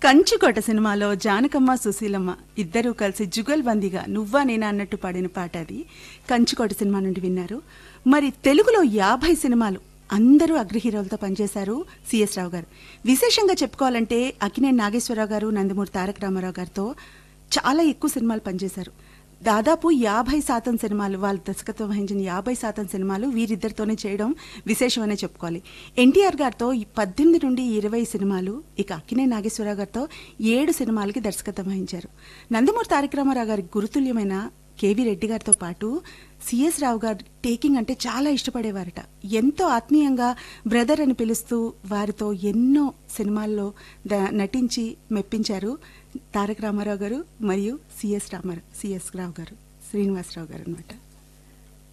కంచుకోట సినిమాలో జానకమ్మ సుశీలమ్మ ఇద్దరూ కలిసి జుగల్బందీగా నువ్వా నేనా అన్నట్టు పాడిన పాట అది కంచుకోట సినిమా నుండి విన్నారు మరి తెలుగులో యాభై సినిమాలు అందరూ అగ్ర హీరోలతో పనిచేశారు సిఎస్ రావు గారు విశేషంగా చెప్పుకోవాలంటే అక్కినేని నాగేశ్వరరావు గారు నందమూరి తారక రామారావు గారితో చాలా ఎక్కువ సినిమాలు పనిచేశారు దాదాపు యాభై శాతం సినిమాలు వాళ్ళ దర్శకత్వం వహించిన యాభై శాతం సినిమాలు వీరిద్దరితోనే చేయడం విశేషమనే చెప్పుకోవాలి ఎన్టీఆర్ గారితో ఈ పద్దెనిమిది నుండి ఇరవై సినిమాలు ఇక అక్కినే నాగేశ్వరరావు గారితో ఏడు సినిమాలకి దర్శకత్వం వహించారు నందమూరి తారక రామారావు గారి గురుతుల్యమైన కేవీ రెడ్డి గారితో పాటు సిఎస్ రావు గారు టేకింగ్ అంటే చాలా ఇష్టపడేవారట ఎంతో ఆత్మీయంగా బ్రదర్ అని పిలుస్తూ వారితో ఎన్నో సినిమాల్లో ద- నటించి మెప్పించారు తారక రామారావు గారు మరియు సిఎస్ రామారావు సిఎస్ రావు గారు శ్రీనివాసరావు గారు అనమాట